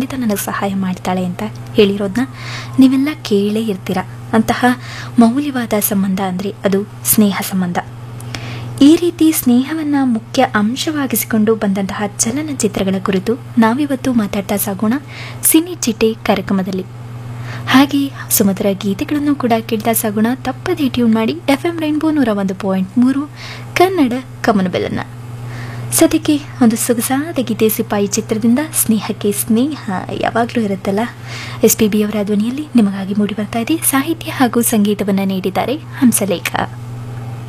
ಖಂಡಿತ ನನಗೆ ಸಹಾಯ ಮಾಡ್ತಾಳೆ ಅಂತ ಹೇಳಿರೋದನ್ನ ನೀವೆಲ್ಲ ಕೇಳೇ ಇರ್ತೀರ ಅಂತಹ ಮೌಲ್ಯವಾದ ಸಂಬಂಧ ಅಂದರೆ ಅದು ಸ್ನೇಹ ಸಂಬಂಧ ಈ ರೀತಿ ಸ್ನೇಹವನ್ನ ಮುಖ್ಯ ಅಂಶವಾಗಿಸಿಕೊಂಡು ಬಂದಂತಹ ಚಲನಚಿತ್ರಗಳ ಕುರಿತು ನಾವಿವತ್ತು ಮಾತಾಡ್ತಾ ಸಾಗೋಣ ಸಿನಿ ಚಿಟ್ಟೆ ಕಾರ್ಯಕ್ರಮದಲ್ಲಿ ಹಾಗೆ ಸುಮಧುರ ಗೀತೆಗಳನ್ನು ಕೂಡ ಕೇಳ್ತಾ ಸಾಗೋಣ ತಪ್ಪದೇ ಟ್ಯೂನ್ ಮಾಡಿ ಎಫ್ ಎಂ ರೈನ್ಬೋ ನೂರ ಒಂದು ಪಾಯಿಂಟ್ ಮೂರು ಕನ್ನಡ ಕಮನಬೆಲ್ಲನ್ನ ಸದ್ಯಕ್ಕೆ ಒಂದು ಸೊಗಸಾದ ಗೀತೆ ಸಿಪಾಯಿ ಚಿತ್ರದಿಂದ ಸ್ನೇಹಕ್ಕೆ ಸ್ನೇಹ ಯಾವಾಗಲೂ ಇರುತ್ತಲ್ಲ ಎಸ್ ಪಿ ಬಿ ಅವರ ಧ್ವನಿಯಲ್ಲಿ ನಿಮಗಾಗಿ ಮೂಡಿ ಬರ್ತಾ ಇದೆ ಸಾಹಿತ್ಯ ಹಾಗೂ ಸಂಗೀತವನ್ನು ನೀಡಿದ್ದಾರೆ ಹಂಸಲೇಖ